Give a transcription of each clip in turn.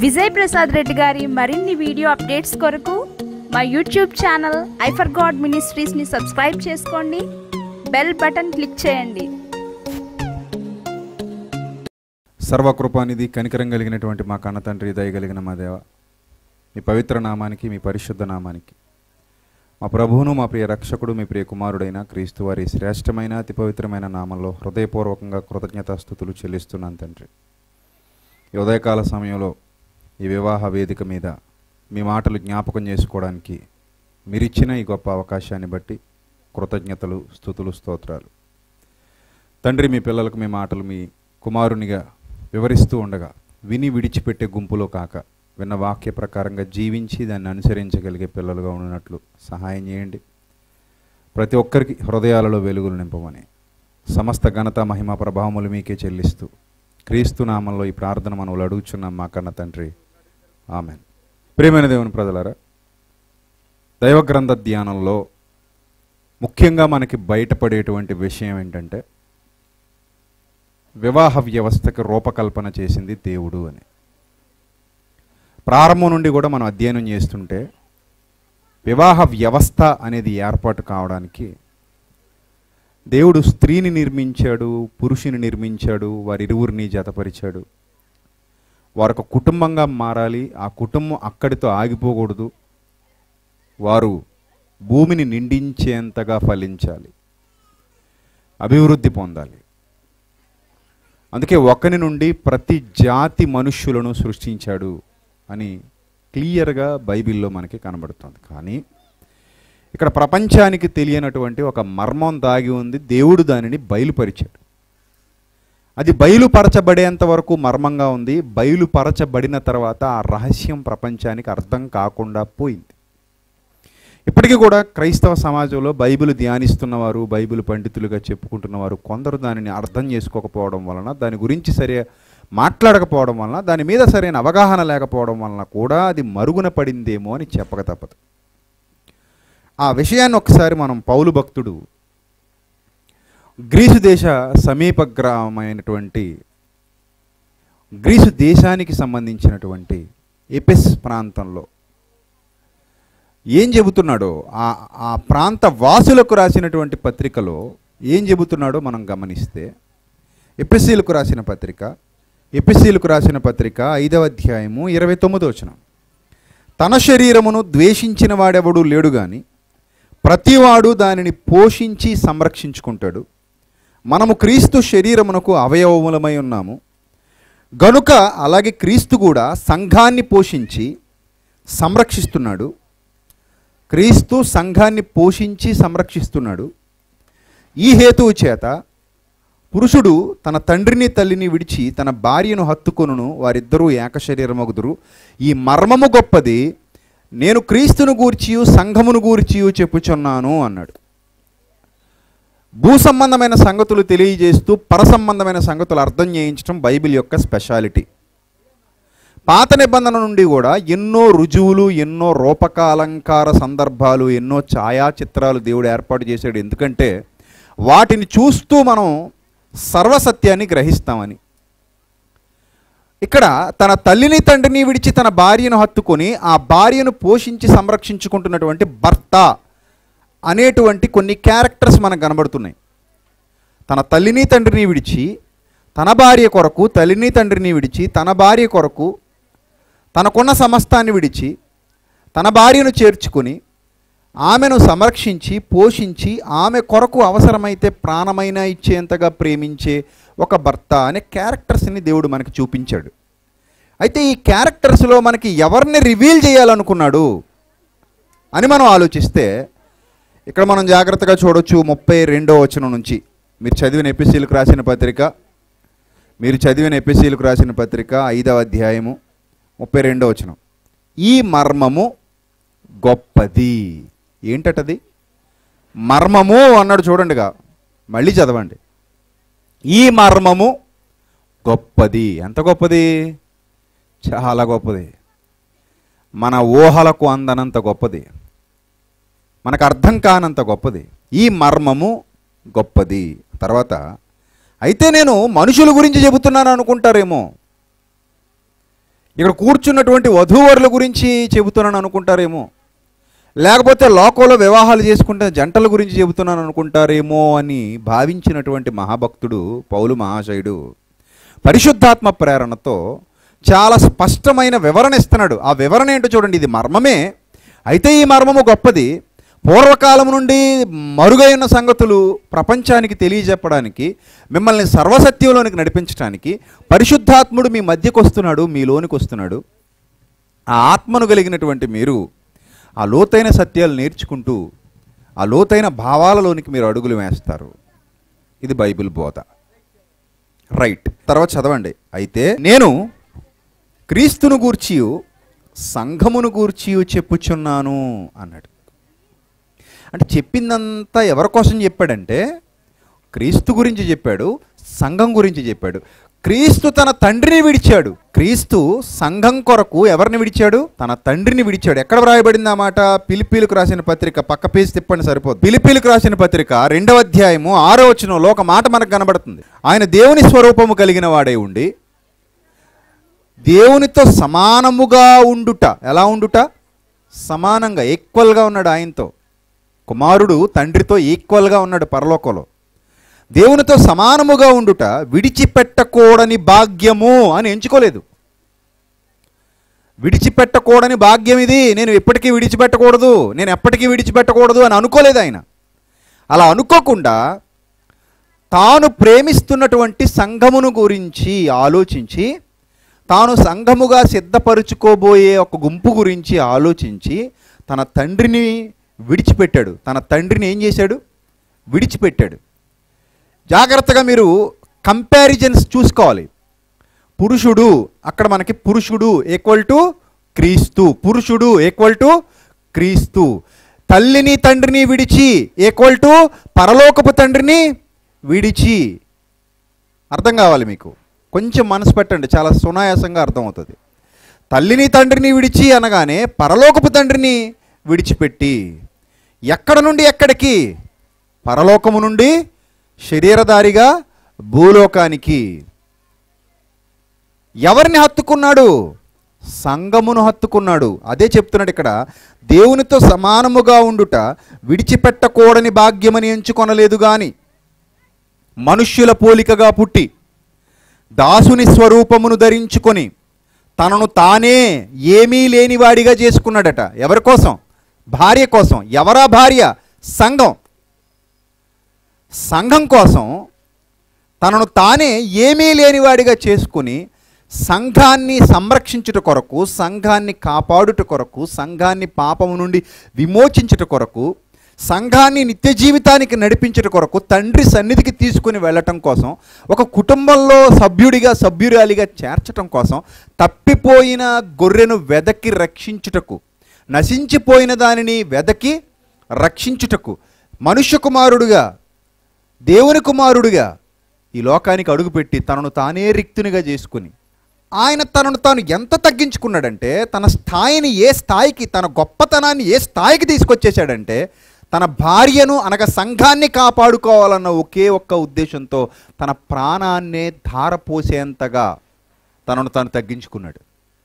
విజయ్ ప్రసాద్ రెడ్డి గారి మరిన్ని video updates కొరకు మా యూట్యూబ్ ఛానల్ ఐఫర్ గాడ్ మినిస్ట్రీస్ని సబ్స్క్రైబ్ చేసుకోండి బెల్ బటన్ క్లిక్ చేయండి సర్వకృపానిధి కనికరం కలిగినటువంటి మా కన్న తండ్రి దయ కలిగిన మా దేవ మీ పవిత్ర నామానికి మీ పరిశుద్ధ నామానికి మా ప్రభువును మా ప్రియ రక్షకుడు మీ ప్రియ కుమారుడైన క్రీస్తు వారి శ్రేష్టమైన అతి పవిత్రమైన నామంలో హృదయపూర్వకంగా కృతజ్ఞతాస్థుతులు చెల్లిస్తున్నాను తండ్రి ఈ ఉదయకాల సమయంలో ఈ వివాహ వేదిక మీద మీ మాటలు జ్ఞాపకం చేసుకోవడానికి మీరిచ్చిన ఈ గొప్ప అవకాశాన్ని బట్టి కృతజ్ఞతలు స్థుతులు స్తోత్రాలు తండ్రి మీ పిల్లలకు మీ మాటలు మీ కుమారునిగా వివరిస్తూ ఉండగా విని విడిచిపెట్టే గుంపులో కాక విన్న వాక్య ప్రకారంగా జీవించి దాన్ని అనుసరించగలిగే పిల్లలుగా ఉన్నట్లు సహాయం చేయండి ప్రతి ఒక్కరికి హృదయాలలో వెలుగులు నింపమని సమస్త ఘనత మహిమ ప్రభావములు మీకే చెల్లిస్తూ క్రీస్తు నామంలో ఈ ప్రార్థన మనవులు అడుగుచున్నాం మా కన్న తండ్రి ఆమెన్ ప్రియమైన దేవుని ప్రజలారా దైవ గ్రంథ ధ్యానంలో ముఖ్యంగా మనకి బయటపడేటువంటి విషయం ఏంటంటే వివాహ వ్యవస్థకి రూపకల్పన చేసింది దేవుడు అని ప్రారంభం నుండి కూడా మనం అధ్యయనం చేస్తుంటే వివాహ వ్యవస్థ అనేది ఏర్పాటు కావడానికి దేవుడు స్త్రీని నిర్మించాడు పురుషుని నిర్మించాడు వారిరువురిని జతపరిచాడు వారు ఒక కుటుంబంగా మారాలి ఆ కుటుంబం అక్కడితో ఆగిపోకూడదు వారు భూమిని నిండించేంతగా ఫలించాలి అభివృద్ధి పొందాలి అందుకే ఒకని నుండి ప్రతి జాతి మనుష్యులను సృష్టించాడు అని క్లియర్గా బైబిల్లో మనకి కనబడుతుంది కానీ ఇక్కడ ప్రపంచానికి తెలియనటువంటి ఒక మర్మం దాగి ఉంది దేవుడు దానిని బయలుపరిచాడు అది బయలుపరచబడేంత వరకు మర్మంగా ఉంది బయలుపరచబడిన తర్వాత ఆ రహస్యం ప్రపంచానికి అర్థం కాకుండా పోయింది ఇప్పటికీ కూడా క్రైస్తవ సమాజంలో బైబిల్ ధ్యానిస్తున్నవారు బైబిల్ పండితులుగా చెప్పుకుంటున్నవారు కొందరు దానిని అర్థం చేసుకోకపోవడం వలన దాని గురించి సరే మాట్లాడకపోవడం వలన దాని మీద సరైన అవగాహన లేకపోవడం వలన కూడా అది మరుగున పడిందేమో అని చెప్పక తప్పదు ఆ విషయాన్ని ఒకసారి మనం పౌలు భక్తుడు గ్రీసు దేశ సమీప గ్రామమైనటువంటి గ్రీసు దేశానికి సంబంధించినటువంటి ఎపిస్ ప్రాంతంలో ఏం చెబుతున్నాడో ఆ ఆ ప్రాంత వాసులకు రాసినటువంటి పత్రికలో ఏం చెబుతున్నాడో మనం గమనిస్తే ఎపిసీలకు రాసిన పత్రిక ఎపిసీలకు రాసిన పత్రిక ఐదవ అధ్యాయము ఇరవై తొమ్మిదో వచనం తన శరీరమును ద్వేషించిన వాడెవడు లేడు గాని ప్రతివాడు దానిని పోషించి సంరక్షించుకుంటాడు మనము క్రీస్తు శరీరమునకు అవయవములమై ఉన్నాము గనుక అలాగే క్రీస్తు కూడా సంఘాన్ని పోషించి సంరక్షిస్తున్నాడు క్రీస్తు సంఘాన్ని పోషించి సంరక్షిస్తున్నాడు ఈ హేతువు చేత పురుషుడు తన తండ్రిని తల్లిని విడిచి తన భార్యను హత్తుకొనును వారిద్దరూ ఏకశరీరమగుదురు ఈ మర్మము గొప్పది నేను క్రీస్తును గూర్చియు సంఘమును గూర్చియు చెప్పుచున్నాను అన్నాడు భూ సంబంధమైన సంగతులు తెలియజేస్తూ పర సంబంధమైన సంగతులు అర్థం చేయించడం బైబిల్ యొక్క స్పెషాలిటీ పాత నిబంధన నుండి కూడా ఎన్నో రుజువులు ఎన్నో రూపకాలంకార సందర్భాలు ఎన్నో ఛాయాచిత్రాలు దేవుడు ఏర్పాటు చేశాడు ఎందుకంటే వాటిని చూస్తూ మనం సర్వసత్యాన్ని గ్రహిస్తామని ఇక్కడ తన తల్లిని తండ్రిని విడిచి తన భార్యను హత్తుకొని ఆ భార్యను పోషించి సంరక్షించుకుంటున్నటువంటి భర్త అనేటువంటి కొన్ని క్యారెక్టర్స్ మనకు కనబడుతున్నాయి తన తల్లిని తండ్రిని విడిచి తన భార్య కొరకు తల్లిని తండ్రిని విడిచి తన భార్య కొరకు తనకున్న సమస్తాన్ని విడిచి తన భార్యను చేర్చుకుని ఆమెను సంరక్షించి పోషించి ఆమె కొరకు అవసరమైతే ప్రాణమైన ఇచ్చేంతగా ప్రేమించే ఒక భర్త అనే క్యారెక్టర్స్ని దేవుడు మనకి చూపించాడు అయితే ఈ క్యారెక్టర్స్లో మనకి ఎవరిని రివీల్ చేయాలనుకున్నాడు అని మనం ఆలోచిస్తే ఇక్కడ మనం జాగ్రత్తగా చూడొచ్చు ముప్పై రెండో వచనం నుంచి మీరు చదివిన ఎపిసీలకు రాసిన పత్రిక మీరు చదివిన ఎపిసీలకు రాసిన పత్రిక ఐదవ అధ్యాయము ముప్పై రెండో వచనం ఈ మర్మము గొప్పది ఏంటటది మర్మము అన్నాడు చూడండిగా మళ్ళీ చదవండి ఈ మర్మము గొప్పది ఎంత గొప్పది చాలా గొప్పది మన ఊహలకు అందనంత గొప్పది మనకు అర్థం కానంత గొప్పది ఈ మర్మము గొప్పది తర్వాత అయితే నేను మనుషుల గురించి చెబుతున్నాను అనుకుంటారేమో ఇక్కడ కూర్చున్నటువంటి వధూవరుల గురించి చెబుతున్నాను అనుకుంటారేమో లేకపోతే లోకంలో వివాహాలు చేసుకుంటే జంటల గురించి చెబుతున్నాను అనుకుంటారేమో అని భావించినటువంటి మహాభక్తుడు పౌలు మహాశయుడు పరిశుద్ధాత్మ ప్రేరణతో చాలా స్పష్టమైన వివరణ ఇస్తున్నాడు ఆ వివరణ ఏంటో చూడండి ఇది మర్మమే అయితే ఈ మర్మము గొప్పది పూర్వకాలం నుండి మరుగైన సంగతులు ప్రపంచానికి తెలియజెప్పడానికి మిమ్మల్ని సర్వసత్యంలోనికి నడిపించడానికి పరిశుద్ధాత్ముడు మీ మధ్యకు వస్తున్నాడు మీలోనికి వస్తున్నాడు ఆ ఆత్మను కలిగినటువంటి మీరు ఆ లోతైన సత్యాలు నేర్చుకుంటూ ఆ లోతైన భావాలలోనికి మీరు అడుగులు వేస్తారు ఇది బైబిల్ బోధ రైట్ తర్వాత చదవండి అయితే నేను క్రీస్తును గూర్చియు సంఘమును గూర్చియు చెప్పుచున్నాను అన్నాడు అంటే చెప్పిందంతా ఎవరి కోసం చెప్పాడంటే క్రీస్తు గురించి చెప్పాడు సంఘం గురించి చెప్పాడు క్రీస్తు తన తండ్రిని విడిచాడు క్రీస్తు సంఘం కొరకు ఎవరిని విడిచాడు తన తండ్రిని విడిచాడు ఎక్కడ వ్రాయబడింది ఆ మాట పిలిపిలకు రాసిన పత్రిక పక్క పేజీ తిప్పండి సరిపోదు పిలిపిలకు రాసిన పత్రిక రెండవ అధ్యాయము ఆరో వచనంలో ఒక మాట మనకు కనబడుతుంది ఆయన దేవుని స్వరూపము కలిగిన వాడై ఉండి దేవునితో సమానముగా ఉండుట ఎలా ఉండుట సమానంగా ఈక్వల్గా ఉన్నాడు ఆయనతో కుమారుడు తండ్రితో ఈక్వల్గా ఉన్నాడు పరలోకంలో దేవునితో సమానముగా ఉండుట విడిచిపెట్టకూడని భాగ్యము అని ఎంచుకోలేదు విడిచిపెట్టకూడని భాగ్యం ఇది నేను ఎప్పటికీ విడిచిపెట్టకూడదు నేను ఎప్పటికీ విడిచిపెట్టకూడదు అని అనుకోలేదు ఆయన అలా అనుకోకుండా తాను ప్రేమిస్తున్నటువంటి సంఘమును గురించి ఆలోచించి తాను సంఘముగా సిద్ధపరుచుకోబోయే ఒక గుంపు గురించి ఆలోచించి తన తండ్రిని విడిచిపెట్టాడు తన తండ్రిని ఏం చేశాడు విడిచిపెట్టాడు జాగ్రత్తగా మీరు కంపారిజన్స్ చూసుకోవాలి పురుషుడు అక్కడ మనకి పురుషుడు ఈక్వల్ టు క్రీస్తు పురుషుడు ఈక్వల్ టు క్రీస్తు తల్లిని తండ్రిని విడిచి ఈక్వల్ టు పరలోకపు తండ్రిని విడిచి అర్థం కావాలి మీకు కొంచెం మనసు పెట్టండి చాలా సునాయాసంగా అర్థమవుతుంది తల్లిని తండ్రిని విడిచి అనగానే పరలోకపు తండ్రిని విడిచిపెట్టి ఎక్కడ నుండి ఎక్కడికి పరలోకము నుండి శరీరధారిగా భూలోకానికి ఎవరిని హత్తుకున్నాడు సంఘమును హత్తుకున్నాడు అదే చెప్తున్నాడు ఇక్కడ దేవునితో సమానముగా ఉండుట విడిచిపెట్టకూడని భాగ్యమని ఎంచుకొనలేదు గాని మనుష్యుల పోలికగా పుట్టి దాసుని స్వరూపమును ధరించుకొని తనను తానే ఏమీ లేనివాడిగా చేసుకున్నాడట ఎవరి కోసం భార్య కోసం ఎవరా భార్య సంఘం సంఘం కోసం తనను తానే ఏమీ లేనివాడిగా చేసుకుని సంఘాన్ని సంరక్షించుట కొరకు సంఘాన్ని కాపాడుట కొరకు సంఘాన్ని పాపము నుండి విమోచించుట కొరకు సంఘాన్ని నిత్య జీవితానికి నడిపించుట కొరకు తండ్రి సన్నిధికి తీసుకుని వెళ్ళటం కోసం ఒక కుటుంబంలో సభ్యుడిగా సభ్యురాలిగా చేర్చటం కోసం తప్పిపోయిన గొర్రెను వెదకి రక్షించుటకు నశించిపోయిన దానిని వెదకి రక్షించుటకు మనుష్య కుమారుడుగా దేవుని కుమారుడిగా ఈ లోకానికి అడుగుపెట్టి తనను తానే రిక్తునిగా చేసుకుని ఆయన తనను తాను ఎంత తగ్గించుకున్నాడంటే తన స్థాయిని ఏ స్థాయికి తన గొప్పతనాన్ని ఏ స్థాయికి తీసుకొచ్చేసాడంటే తన భార్యను అనగా సంఘాన్ని కాపాడుకోవాలన్న ఒకే ఒక్క ఉద్దేశంతో తన ప్రాణాన్నే ధారపోసేంతగా తనను తాను తగ్గించుకున్నాడు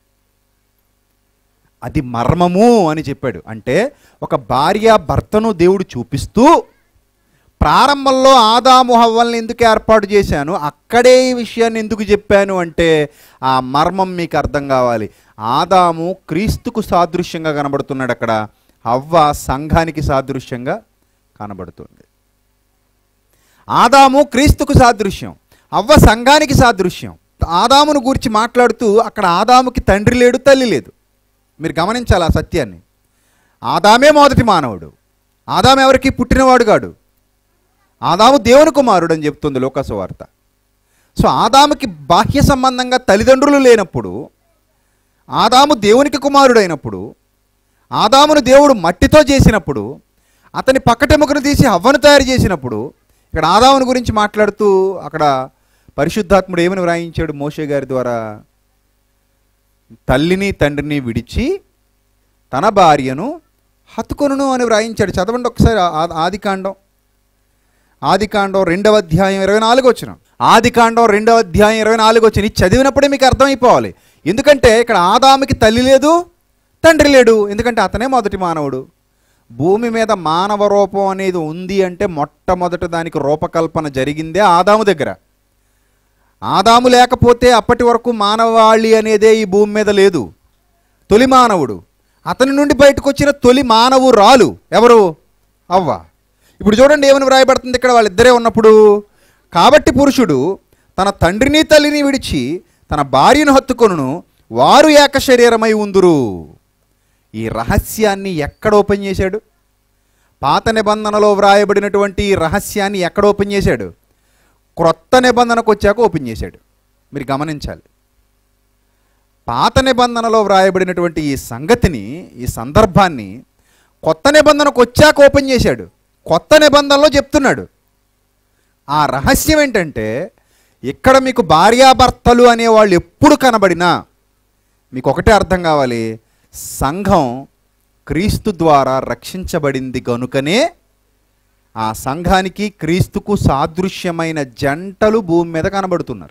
అది మర్మము అని చెప్పాడు అంటే ఒక భార్య భర్తను దేవుడు చూపిస్తూ ప్రారంభంలో ఆదాము హవ్వల్ని ఎందుకు ఏర్పాటు చేశాను అక్కడే ఈ విషయాన్ని ఎందుకు చెప్పాను అంటే ఆ మర్మం మీకు అర్థం కావాలి ఆదాము క్రీస్తుకు సాదృశ్యంగా కనబడుతున్నాడు అక్కడ హవ్వ సంఘానికి సాదృశ్యంగా కనబడుతుంది ఆదాము క్రీస్తుకు సాదృశ్యం అవ్వ సంఘానికి సాదృశ్యం ఆదామును గురించి మాట్లాడుతూ అక్కడ ఆదాముకి తండ్రి లేడు తల్లి లేదు మీరు గమనించాలి ఆ సత్యాన్ని ఆదామే మొదటి మానవుడు ఆదాము ఎవరికి పుట్టినవాడు కాడు ఆదాము దేవుని కుమారుడు అని చెప్తుంది లోకసు వార్త సో ఆదాముకి బాహ్య సంబంధంగా తల్లిదండ్రులు లేనప్పుడు ఆదాము దేవునికి కుమారుడైనప్పుడు ఆదామును దేవుడు మట్టితో చేసినప్పుడు అతని పక్కటెముకను తీసి హవ్వను తయారు చేసినప్పుడు ఇక్కడ ఆదాముని గురించి మాట్లాడుతూ అక్కడ పరిశుద్ధాత్ముడు ఏమని వ్రాయించాడు మోషే గారి ద్వారా తల్లిని తండ్రిని విడిచి తన భార్యను హత్తుకొనును అని వ్రాయించాడు చదవండి ఒకసారి ఆ- ఆదికాండం ఆదికాండం రెండవ అధ్యాయం ఇరవై నాలుగు వచ్చిన ఆదికాండం రెండవ అధ్యాయం ఇరవై నాలుగు వచ్చిన ఇది చదివినప్పుడే మీకు అర్థమైపోవాలి ఎందుకంటే ఇక్కడ ఆదాముకి తల్లి లేదు తండ్రి లేడు ఎందుకంటే అతనే మొదటి మానవుడు భూమి మీద మానవ రూపం అనేది ఉంది అంటే మొట్టమొదట దానికి రూపకల్పన జరిగిందే ఆదాము దగ్గర ఆదాము లేకపోతే అప్పటి వరకు మానవాళి అనేదే ఈ భూమి మీద లేదు తొలి మానవుడు అతని నుండి బయటకు వచ్చిన తొలి మానవురాలు ఎవరు అవ్వ ఇప్పుడు చూడండి ఏమని వ్రాయబడుతుంది ఇక్కడ వాళ్ళిద్దరే ఉన్నప్పుడు కాబట్టి పురుషుడు తన తండ్రిని తల్లిని విడిచి తన భార్యను హత్తుకొనును వారు ఏక శరీరమై ఉందురు ఈ రహస్యాన్ని ఎక్కడ ఓపెన్ చేశాడు పాత నిబంధనలో వ్రాయబడినటువంటి ఈ రహస్యాన్ని ఎక్కడ ఓపెన్ చేశాడు క్రొత్త నిబంధనకు వచ్చాక ఓపెన్ చేశాడు మీరు గమనించాలి పాత నిబంధనలో వ్రాయబడినటువంటి ఈ సంగతిని ఈ సందర్భాన్ని కొత్త నిబంధనకు వచ్చాక ఓపెన్ చేశాడు కొత్త నిబంధనలో చెప్తున్నాడు ఆ రహస్యం ఏంటంటే ఇక్కడ మీకు భార్యాభర్తలు అనేవాళ్ళు ఎప్పుడు కనబడినా మీకు ఒకటే అర్థం కావాలి సంఘం క్రీస్తు ద్వారా రక్షించబడింది గనుకనే ఆ సంఘానికి క్రీస్తుకు సాదృశ్యమైన జంటలు భూమి మీద కనబడుతున్నారు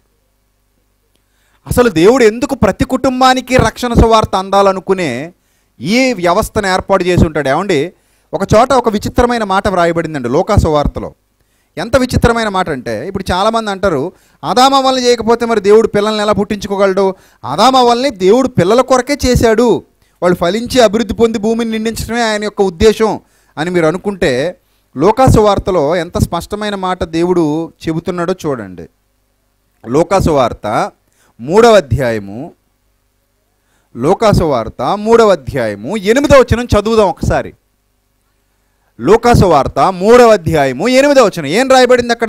అసలు దేవుడు ఎందుకు ప్రతి కుటుంబానికి రక్షణ సువార్త అందాలనుకునే ఈ వ్యవస్థను ఏర్పాటు చేసి ఉంటాడు ఏమండి ఒక చోట ఒక విచిత్రమైన మాట వ్రాయబడిందండి లోకా సువార్తలో ఎంత విచిత్రమైన మాట అంటే ఇప్పుడు చాలామంది అంటారు ఆదామ వల్ని చేయకపోతే మరి దేవుడు పిల్లల్ని ఎలా పుట్టించుకోగలడు ఆదామ వల్ని దేవుడు పిల్లల కొరకే చేశాడు వాళ్ళు ఫలించి అభివృద్ధి పొంది భూమిని నిండించడమే ఆయన యొక్క ఉద్దేశం అని మీరు అనుకుంటే లోకాసు వార్తలో ఎంత స్పష్టమైన మాట దేవుడు చెబుతున్నాడో చూడండి లోకాసు వార్త మూడవ అధ్యాయము లోకాసు వార్త మూడవ అధ్యాయము ఎనిమిదవ వచనం చదువుదాం ఒకసారి లోకాసు వార్త మూడవ అధ్యాయము ఎనిమిదవ వచనం ఏం రాయబడింది అక్కడ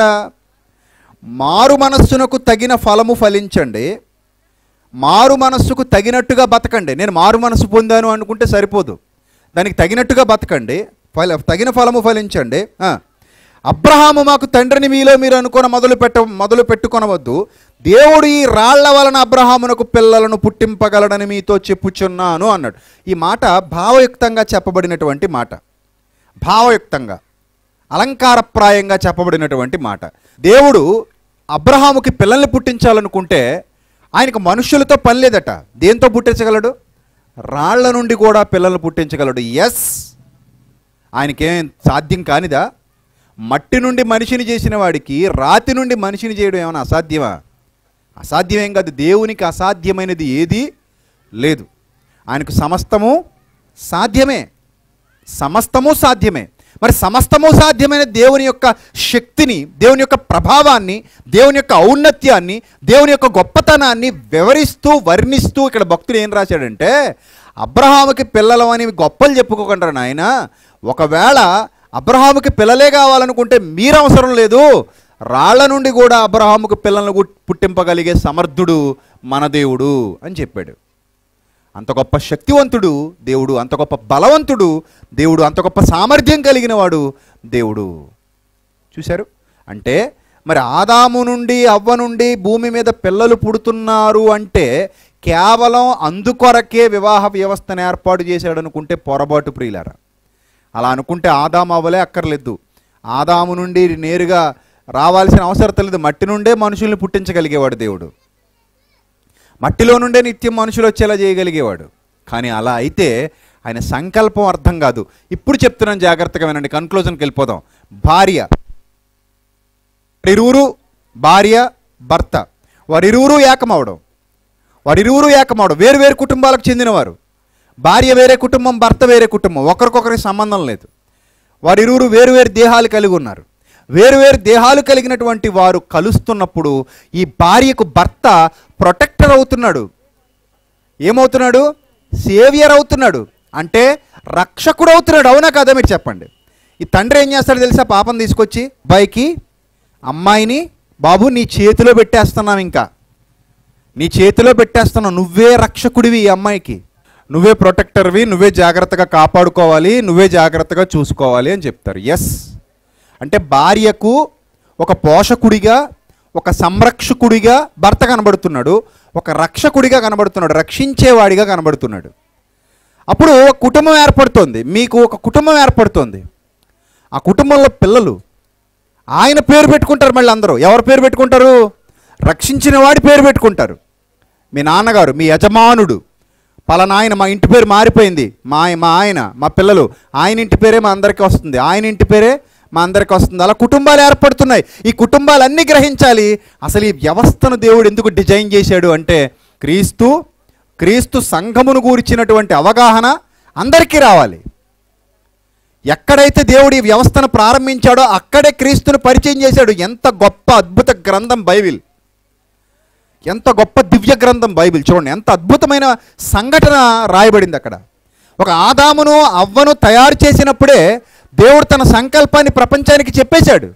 మారు మనస్సునకు తగిన ఫలము ఫలించండి మారు మనస్సుకు తగినట్టుగా బతకండి నేను మారు మనస్సు పొందాను అనుకుంటే సరిపోదు దానికి తగినట్టుగా బతకండి ఫల తగిన ఫలము ఫలించండి ఆ. అబ్రహాము మాకు తండ్రిని మీలో మీరు అనుకున్న మొదలు పెట్ట మొదలు పెట్టుకొనవద్దు దేవుడు ఈ రాళ్ల వలన అబ్రహామునకు పిల్లలను పుట్టింపగలడని మీతో చెప్పుచున్నాను అన్నాడు ఈ మాట భావయుక్తంగా చెప్పబడినటువంటి మాట భావయుక్తంగా అలంకారప్రాయంగా చెప్పబడినటువంటి మాట దేవుడు అబ్రహాముకి పిల్లల్ని పుట్టించాలనుకుంటే ఆయనకు మనుషులతో పని లేదట దేంతో పుట్టించగలడు రాళ్ల నుండి కూడా పిల్లలు పుట్టించగలడు ఎస్ ఆయనకేం సాధ్యం కానిదా మట్టి నుండి మనిషిని చేసిన వాడికి రాతి నుండి మనిషిని చేయడం ఏమైనా అసాధ్యమా అసాధ్యమేం కాదు దేవునికి అసాధ్యమైనది ఏది లేదు ఆయనకు సమస్తము సాధ్యమే సమస్తము సాధ్యమే మరి సమస్తము సాధ్యమైన దేవుని యొక్క శక్తిని దేవుని యొక్క ప్రభావాన్ని దేవుని యొక్క ఔన్నత్యాన్ని దేవుని యొక్క గొప్పతనాన్ని వివరిస్తూ వర్ణిస్తూ ఇక్కడ భక్తుడు ఏం రాశాడంటే అబ్రహాముకి పిల్లలు అని గొప్పలు చెప్పుకోకుండా నాయన ఒకవేళ అబ్రహాముకి పిల్లలే కావాలనుకుంటే మీరు అవసరం లేదు రాళ్ల నుండి కూడా అబ్రహాముకు పిల్లలను గు- పుట్టింపగలిగే సమర్థుడు మన దేవుడు అని చెప్పాడు అంత గొప్ప శక్తివంతుడు దేవుడు అంత గొప్ప బలవంతుడు దేవుడు అంత గొప్ప సామర్థ్యం కలిగిన వాడు దేవుడు చూశారు అంటే మరి ఆదాము నుండి అవ్వ నుండి భూమి మీద పిల్లలు పుడుతున్నారు అంటే కేవలం అందుకొరకే వివాహ వ్యవస్థను ఏర్పాటు చేశాడు అనుకుంటే పొరపాటు ప్రియులారా అలా అనుకుంటే ఆదాము అవ్వలే అక్కర్లేదు ఆదాము నుండి నేరుగా రావాల్సిన అవసరం లేదు మట్టి నుండే మనుషుల్ని పుట్టించగలిగేవాడు దేవుడు మట్టిలో నుండే నిత్యం మనుషులు వచ్చేలా చేయగలిగేవాడు కానీ అలా అయితే ఆయన సంకల్పం అర్థం కాదు ఇప్పుడు చెప్తున్నాను జాగ్రత్తగా వినండి కన్క్లూజన్కి వెళ్ళిపోదాం భార్య వారిరువురు భార్య భర్త వారిరువురు ఏకమవడం వారిరువురు ఏకమవడం వేరు వేరు కుటుంబాలకు చెందినవారు భార్య వేరే కుటుంబం భర్త వేరే కుటుంబం ఒకరికొకరికి సంబంధం లేదు వారిరువురు వేరు వేరు దేహాలు కలిగి ఉన్నారు వేరు వేరు దేహాలు కలిగినటువంటి వారు కలుస్తున్నప్పుడు ఈ భార్యకు భర్త ప్రొటెక్టర్ అవుతున్నాడు ఏమవుతున్నాడు సేవియర్ అవుతున్నాడు అంటే రక్షకుడు అవుతున్నాడు అవునా కదా మీరు చెప్పండి ఈ తండ్రి ఏం చేస్తాడు తెలుసా పాపం తీసుకొచ్చి అబ్బాయికి అమ్మాయిని బాబు నీ చేతిలో పెట్టేస్తున్నాం ఇంకా నీ చేతిలో పెట్టేస్తున్నావు నువ్వే రక్షకుడివి ఈ అమ్మాయికి నువ్వే ప్రొటెక్టర్వి నువ్వే జాగ్రత్తగా కాపాడుకోవాలి నువ్వే జాగ్రత్తగా చూసుకోవాలి అని చెప్తారు ఎస్ అంటే భార్యకు ఒక పోషకుడిగా ఒక సంరక్షకుడిగా భర్త కనబడుతున్నాడు ఒక రక్షకుడిగా కనబడుతున్నాడు రక్షించేవాడిగా కనబడుతున్నాడు అప్పుడు ఒక కుటుంబం ఏర్పడుతోంది మీకు ఒక కుటుంబం ఏర్పడుతోంది ఆ కుటుంబంలో పిల్లలు ఆయన పేరు పెట్టుకుంటారు మళ్ళీ అందరూ ఎవరి పేరు పెట్టుకుంటారు రక్షించిన వాడి పేరు పెట్టుకుంటారు మీ నాన్నగారు మీ యజమానుడు పలానాయన మా ఇంటి పేరు మారిపోయింది మా ఆయ- మా ఆయన మా పిల్లలు ఆయన ఇంటి పేరే మా అందరికీ వస్తుంది ఆయన ఇంటి పేరే మా అందరికీ వస్తుంది అలా కుటుంబాలు ఏర్పడుతున్నాయి ఈ కుటుంబాలన్నీ గ్రహించాలి అసలు ఈ వ్యవస్థను దేవుడు ఎందుకు డిజైన్ చేశాడు అంటే క్రీస్తు క్రీస్తు సంఘమును గూర్చినటువంటి అవగాహన అందరికీ రావాలి ఎక్కడైతే దేవుడు ఈ వ్యవస్థను ప్రారంభించాడో అక్కడే క్రీస్తును పరిచయం చేశాడు ఎంత గొప్ప అద్భుత గ్రంథం బైబిల్ ఎంత గొప్ప దివ్య గ్రంథం బైబిల్ చూడండి ఎంత అద్భుతమైన సంఘటన రాయబడింది అక్కడ ఒక ఆదామును అవ్వను తయారు చేసినప్పుడే దేవుడు తన సంకల్పాన్ని ప్రపంచానికి చెప్పేశాడు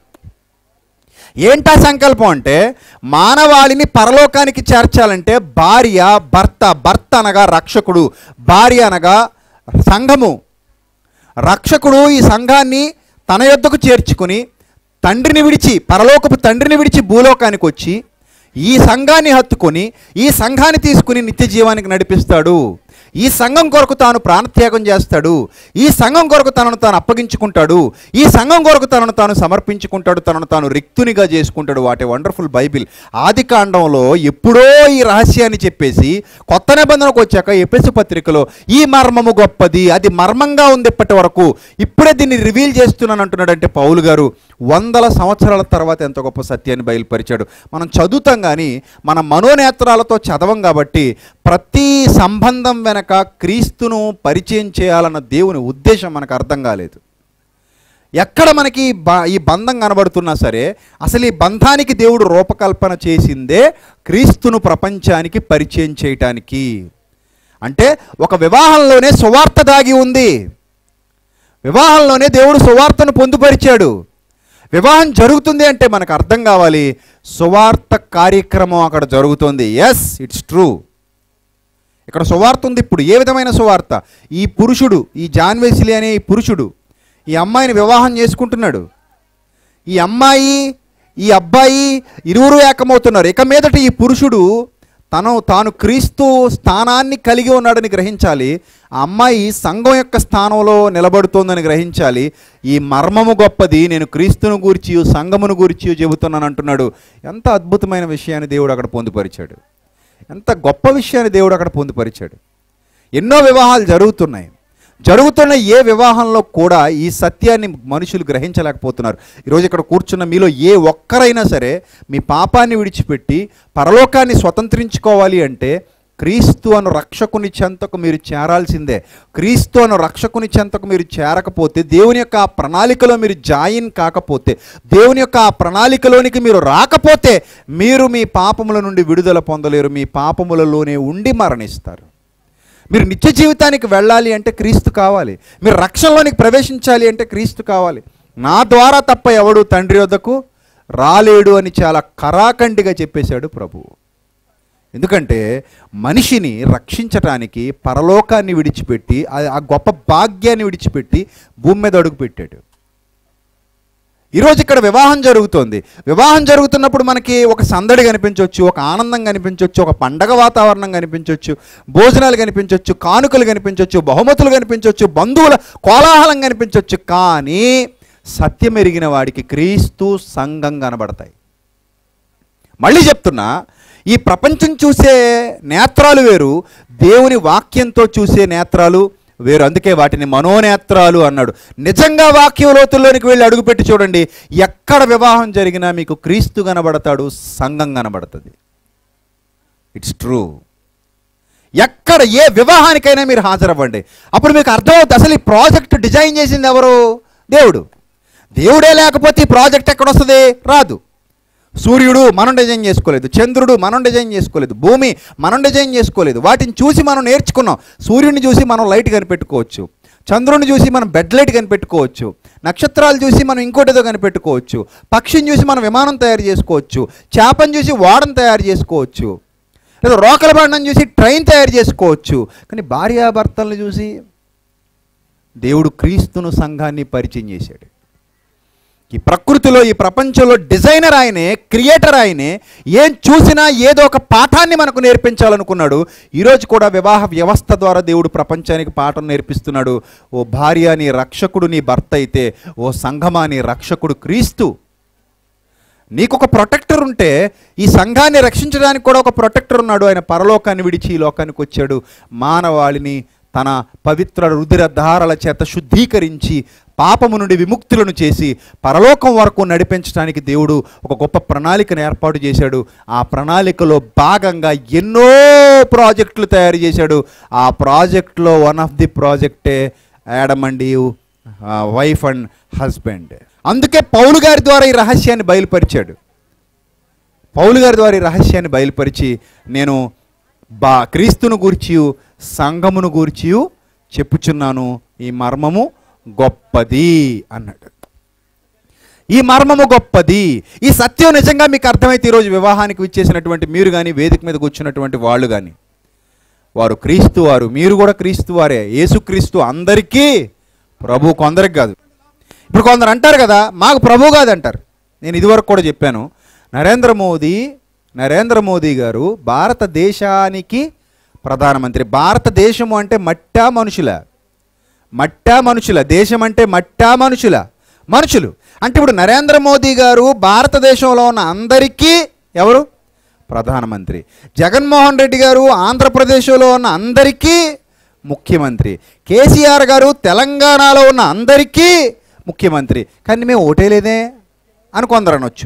ఏంటా సంకల్పం అంటే మానవాళిని పరలోకానికి చేర్చాలంటే భార్య భర్త భర్త అనగా రక్షకుడు భార్య అనగా సంఘము రక్షకుడు ఈ సంఘాన్ని తన యొద్దకు చేర్చుకుని తండ్రిని విడిచి పరలోకపు తండ్రిని విడిచి భూలోకానికి వచ్చి ఈ సంఘాన్ని హత్తుకొని ఈ సంఘాన్ని తీసుకుని నిత్య జీవానికి నడిపిస్తాడు ఈ సంఘం కొరకు తాను ప్రాణత్యాగం చేస్తాడు ఈ సంఘం కొరకు తనను తాను అప్పగించుకుంటాడు ఈ సంఘం కొరకు తనను తాను సమర్పించుకుంటాడు తనను తాను రిక్తునిగా చేసుకుంటాడు వాటి వండర్ఫుల్ బైబిల్ ఆది కాండంలో ఎప్పుడో ఈ రహస్యాన్ని చెప్పేసి కొత్త నిబంధనకు వచ్చాక ఎపిసు పత్రికలో ఈ మర్మము గొప్పది అది మర్మంగా ఉంది ఇప్పటి వరకు ఇప్పుడే దీన్ని రివీల్ చేస్తున్నాను అంటున్నాడంటే పౌలు గారు వందల సంవత్సరాల తర్వాత ఎంత గొప్ప సత్యాన్ని బయలుపరిచాడు మనం చదువుతాం కానీ మన మనోనేత్రాలతో చదవం కాబట్టి ప్రతి సంబంధం వెనక క్రీస్తును పరిచయం చేయాలన్న దేవుని ఉద్దేశం మనకు అర్థం కాలేదు ఎక్కడ మనకి ఈ బ- ఈ బంధం కనబడుతున్నా సరే అసలు ఈ బంధానికి దేవుడు రూపకల్పన చేసిందే క్రీస్తును ప్రపంచానికి పరిచయం చేయటానికి అంటే ఒక వివాహంలోనే సువార్త దాగి ఉంది వివాహంలోనే దేవుడు సువార్తను పొందుపరిచాడు వివాహం జరుగుతుంది అంటే మనకు అర్థం కావాలి సువార్త కార్యక్రమం అక్కడ జరుగుతుంది ఎస్ ఇట్స్ ట్రూ ఇక్కడ సువార్త ఉంది ఇప్పుడు ఏ విధమైన సువార్త ఈ పురుషుడు ఈ జాన్వేసిలి అనే ఈ పురుషుడు ఈ అమ్మాయిని వివాహం చేసుకుంటున్నాడు ఈ అమ్మాయి ఈ అబ్బాయి ఇరువురు ఏకమవుతున్నారు ఇక మీదట ఈ పురుషుడు తను తాను క్రీస్తు స్థానాన్ని కలిగి ఉన్నాడని గ్రహించాలి ఆ అమ్మాయి సంఘం యొక్క స్థానంలో నిలబడుతోందని గ్రహించాలి ఈ మర్మము గొప్పది నేను క్రీస్తును గూర్చి సంఘమును గూర్చి చెబుతున్నాను అంటున్నాడు ఎంత అద్భుతమైన విషయాన్ని దేవుడు అక్కడ పొందుపరిచాడు ఎంత గొప్ప విషయాన్ని దేవుడు అక్కడ పొందుపరిచాడు ఎన్నో వివాహాలు జరుగుతున్నాయి జరుగుతున్న ఏ వివాహంలో కూడా ఈ సత్యాన్ని మనుషులు గ్రహించలేకపోతున్నారు ఈరోజు ఇక్కడ కూర్చున్న మీలో ఏ ఒక్కరైనా సరే మీ పాపాన్ని విడిచిపెట్టి పరలోకాన్ని స్వతంత్రించుకోవాలి అంటే క్రీస్తు అను రక్షకుని చెంతకు మీరు చేరాల్సిందే క్రీస్తు అను రక్షకుని చెంతకు మీరు చేరకపోతే దేవుని యొక్క ఆ ప్రణాళికలో మీరు జాయిన్ కాకపోతే దేవుని యొక్క ఆ ప్రణాళికలోనికి మీరు రాకపోతే మీరు మీ పాపముల నుండి విడుదల పొందలేరు మీ పాపములలోనే ఉండి మరణిస్తారు మీరు నిత్య జీవితానికి వెళ్ళాలి అంటే క్రీస్తు కావాలి మీరు రక్షణలోనికి ప్రవేశించాలి అంటే క్రీస్తు కావాలి నా ద్వారా తప్ప ఎవడు తండ్రి వద్దకు రాలేడు అని చాలా కరాఖండిగా చెప్పేశాడు ప్రభువు ఎందుకంటే మనిషిని రక్షించటానికి పరలోకాన్ని విడిచిపెట్టి ఆ- ఆ గొప్ప భాగ్యాన్ని విడిచిపెట్టి భూమి మీద అడుగు పెట్టాడు ఈరోజు ఇక్కడ వివాహం జరుగుతోంది వివాహం జరుగుతున్నప్పుడు మనకి ఒక సందడి కనిపించవచ్చు ఒక ఆనందం కనిపించవచ్చు ఒక పండగ వాతావరణం కనిపించవచ్చు భోజనాలు కనిపించవచ్చు కానుకలు కనిపించవచ్చు బహుమతులు కనిపించవచ్చు బంధువుల కోలాహలం కనిపించవచ్చు కానీ సత్యం ఎరిగిన వాడికి క్రీస్తు సంఘం కనబడతాయి మళ్ళీ చెప్తున్నా ఈ ప్రపంచం చూసే నేత్రాలు వేరు దేవుని వాక్యంతో చూసే నేత్రాలు వేరు అందుకే వాటిని మనోనేత్రాలు అన్నాడు నిజంగా వాక్యం లోతుల్లోనికి వెళ్ళి అడుగుపెట్టి చూడండి ఎక్కడ వివాహం జరిగినా మీకు క్రీస్తు కనబడతాడు సంఘం కనబడుతుంది ఇట్స్ ట్రూ ఎక్కడ ఏ వివాహానికైనా మీరు హాజరవ్వండి అప్పుడు మీకు అర్థమవుతుంది అసలు ఈ ప్రాజెక్ట్ డిజైన్ చేసింది ఎవరు దేవుడు దేవుడే లేకపోతే ఈ ప్రాజెక్ట్ ఎక్కడ వస్తుంది రాదు సూర్యుడు మనం డిజైన్ చేసుకోలేదు చంద్రుడు మనం డిజైన్ చేసుకోలేదు భూమి మనం డిజైన్ చేసుకోలేదు వాటిని చూసి మనం నేర్చుకున్నాం సూర్యుడిని చూసి మనం లైట్ కనిపెట్టుకోవచ్చు చంద్రుడిని చూసి మనం బెడ్ లైట్ కనిపెట్టుకోవచ్చు నక్షత్రాలు చూసి మనం ఇంకోటి ఏదో కనిపెట్టుకోవచ్చు పక్షిని చూసి మనం విమానం తయారు చేసుకోవచ్చు చేపను చూసి ఓడను తయారు చేసుకోవచ్చు లేదా రోకల బండను చూసి ట్రైన్ తయారు చేసుకోవచ్చు కానీ భార్యాభర్తలను చూసి దేవుడు క్రీస్తును సంఘాన్ని పరిచయం చేశాడు ఈ ప్రకృతిలో ఈ ప్రపంచంలో డిజైనర్ ఆయనే క్రియేటర్ ఆయనే ఏం చూసినా ఏదో ఒక పాఠాన్ని మనకు నేర్పించాలనుకున్నాడు ఈరోజు కూడా వివాహ వ్యవస్థ ద్వారా దేవుడు ప్రపంచానికి పాఠం నేర్పిస్తున్నాడు ఓ భార్య నీ రక్షకుడు నీ భర్త అయితే ఓ సంఘమా నీ రక్షకుడు క్రీస్తు నీకు ఒక ప్రొటెక్టర్ ఉంటే ఈ సంఘాన్ని రక్షించడానికి కూడా ఒక ప్రొటెక్టర్ ఉన్నాడు ఆయన పరలోకాన్ని విడిచి ఈ లోకానికి వచ్చాడు మానవాళిని తన పవిత్ర రుధిర ధారల చేత శుద్ధీకరించి పాపము నుండి విముక్తులను చేసి పరలోకం వరకు నడిపించడానికి దేవుడు ఒక గొప్ప ప్రణాళికను ఏర్పాటు చేశాడు ఆ ప్రణాళికలో భాగంగా ఎన్నో ప్రాజెక్టులు తయారు చేశాడు ఆ ప్రాజెక్టులో వన్ ఆఫ్ ది ప్రాజెక్టే Adam and Eve wife and husband అందుకే పౌలు గారి ద్వారా ఈ రహస్యాన్ని బయలుపరిచాడు పౌలు గారి ద్వారా ఈ రహస్యాన్ని బయలుపరిచి నేను బా క్రీస్తును గూర్చి సంఘమును గూర్చి చెప్పుచున్నాను ఈ మర్మము గొప్పది అన్నాడు ఈ మర్మము గొప్పది ఈ సత్యం నిజంగా మీకు అర్థమైతే ఈరోజు వివాహానికి విచ్చేసినటువంటి మీరు కానీ వేదిక మీద కూర్చున్నటువంటి వాళ్ళు కానీ వారు క్రీస్తు వారు మీరు కూడా క్రీస్తు వారే యేసుక్రీస్తు అందరికీ ప్రభు కొందరికి కాదు ఇప్పుడు కొందరు అంటారు కదా మాకు ప్రభు కాదంటారు నేను ఇదివరకు కూడా చెప్పాను నరేంద్ర మోదీ నరేంద్ర మోదీ గారు భారతదేశానికి ప్రధానమంత్రి భారతదేశము అంటే మట్టా మనుషుల మట్టా మనుషుల దేశం అంటే మట్టా మనుషుల మనుషులు అంటే ఇప్పుడు నరేంద్ర మోదీ గారు భారతదేశంలో ఉన్న అందరికీ ఎవరు ప్రధానమంత్రి జగన్మోహన్ రెడ్డి గారు ఆంధ్రప్రదేశ్లో ఉన్న అందరికీ ముఖ్యమంత్రి కేసీఆర్ గారు తెలంగాణలో ఉన్న అందరికీ ముఖ్యమంత్రి కానీ మేము ఓటేలేదే అని కొందరు అనొచ్చు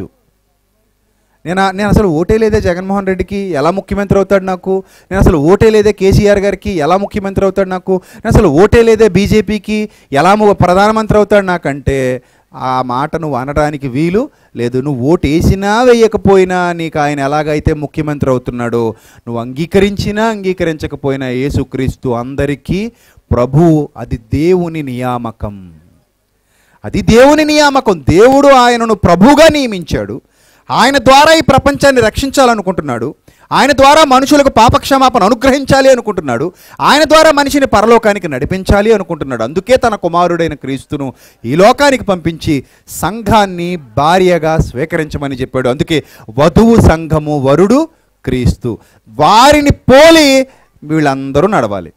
నేను నేను అసలు ఓటే లేదే జగన్మోహన్ రెడ్డికి ఎలా ముఖ్యమంత్రి అవుతాడు నాకు నేను అసలు ఓటే లేదే కేసీఆర్ గారికి ఎలా ముఖ్యమంత్రి అవుతాడు నాకు నేను అసలు ఓటే లేదే బీజేపీకి ఎలా ము- ప్రధానమంత్రి అవుతాడు నాకంటే ఆ మాట నువ్వు అనడానికి వీలు లేదు నువ్వు ఓటు వేసినా వేయకపోయినా నీకు ఆయన ఎలాగైతే ముఖ్యమంత్రి అవుతున్నాడో నువ్వు అంగీకరించినా అంగీకరించకపోయినా యేసుక్రీస్తు అందరికీ ప్రభు అది దేవుని నియామకం అది దేవుని నియామకం దేవుడు ఆయనను ప్రభుగా నియమించాడు ఆయన ద్వారా ఈ ప్రపంచాన్ని రక్షించాలనుకుంటున్నాడు ఆయన ద్వారా మనుషులకు పాపక్షమాపణ అనుగ్రహించాలి అనుకుంటున్నాడు ఆయన ద్వారా మనిషిని పరలోకానికి నడిపించాలి అనుకుంటున్నాడు అందుకే తన కుమారుడైన క్రీస్తును ఈ లోకానికి పంపించి సంఘాన్ని భార్యగా స్వీకరించమని చెప్పాడు అందుకే వధువు సంఘము వరుడు క్రీస్తు వారిని పోలి వీళ్ళందరూ నడవాలి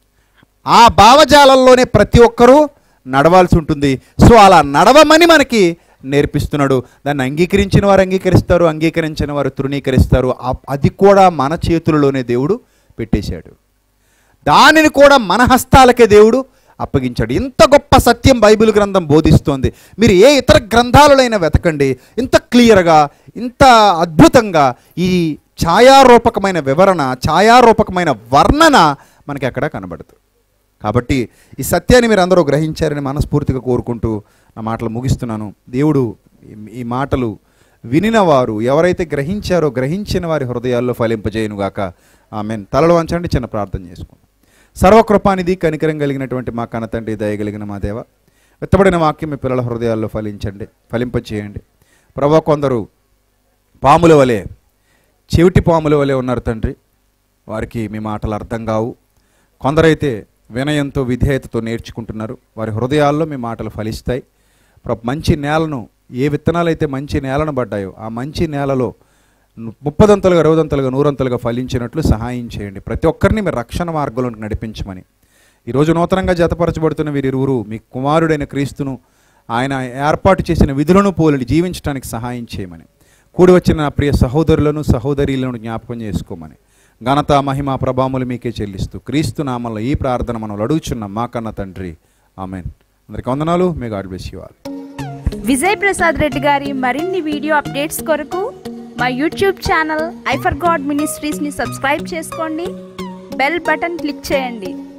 ఆ భావజాలంలోనే ప్రతి ఒక్కరూ నడవాల్సి ఉంటుంది సో అలా నడవమని మనకి నేర్పిస్తున్నాడు దాన్ని అంగీకరించిన వారు అంగీకరిస్తారు అంగీకరించిన వారు తృణీకరిస్తారు ఆ- అది కూడా మన చేతులలోనే దేవుడు పెట్టేశాడు దానిని కూడా మన హస్తాలకే దేవుడు అప్పగించాడు ఇంత గొప్ప సత్యం బైబిల్ గ్రంథం బోధిస్తోంది మీరు ఏ ఇతర గ్రంథాలైనా వెతకండి ఇంత క్లియర్గా ఇంత అద్భుతంగా ఈ ఛాయారూపకమైన వివరణ ఛాయారూపకమైన వర్ణన మనకి ఎక్కడా కనబడదు కాబట్టి ఈ సత్యాన్ని మీరు అందరూ గ్రహించారని మనస్ఫూర్తిగా కోరుకుంటూ నా మాటలు ముగిస్తున్నాను దేవుడు ఈ- ఈ మాటలు వినిన వారు ఎవరైతే గ్రహించారో గ్రహించిన వారి హృదయాల్లో ఫలింపజేయనుగాక ఆమెన్ తలలు వంచండి చిన్న ప్రార్థన చేసుకుందాం సర్వకృపానిధి కనికరం కలిగినటువంటి మా కన్న తండ్రి దయగలిగిన మా దేవ వెత్తబడిన వాక్యం మీ పిల్లల హృదయాల్లో ఫలించండి ఫలింపచేయండి ప్రభా కొందరు పాముల వలె చెవిటి పాముల వలె ఉన్నారు తండ్రి వారికి మీ మాటలు అర్థం కావు కొందరైతే వినయంతో విధేయతతో నేర్చుకుంటున్నారు వారి హృదయాల్లో మీ మాటలు ఫలిస్తాయి ప్ర- మంచి నేలను ఏ విత్తనాలు అయితే మంచి నేలను పడ్డాయో ఆ మంచి నేలలో ను- ముప్పదంతలుగా అరవదంతలుగా నూరంతలుగా ఫలించినట్లు సహాయం చేయండి ప్రతి ఒక్కరిని మీ రక్షణ మార్గంలోకి నడిపించమని ఈరోజు నూతనంగా జతపరచబడుతున్న వీరిరువురు మీ కుమారుడైన క్రీస్తును ఆయన ఏర్పాటు చేసిన విధులను పోలిని జీవించడానికి సహాయం చేయమని కూడి వచ్చిన నా ప్రియ సహోదరులను సహోదరీలను జ్ఞాపకం చేసుకోమని ఘనత మహిమ ప్రభాములు మీకే చెల్లిస్తూ క్రీస్తు నామంలో ఈ ప్రార్థన మనం అడుగుచున్నాం మా కన్న తండ్రి ఆమెన్ అందరికి వందనాలు మీ God bless you all Vijay Prasad Reddy గారి మరిన్ని వీడియో అప్డేట్స్ కొరకు మా యూట్యూబ్ ఛానల్ ఐఫర్ గాడ్ మినిస్ట్రీస్ని సబ్స్క్రైబ్ చేసుకోండి బెల్ బటన్ క్లిక్ చేయండి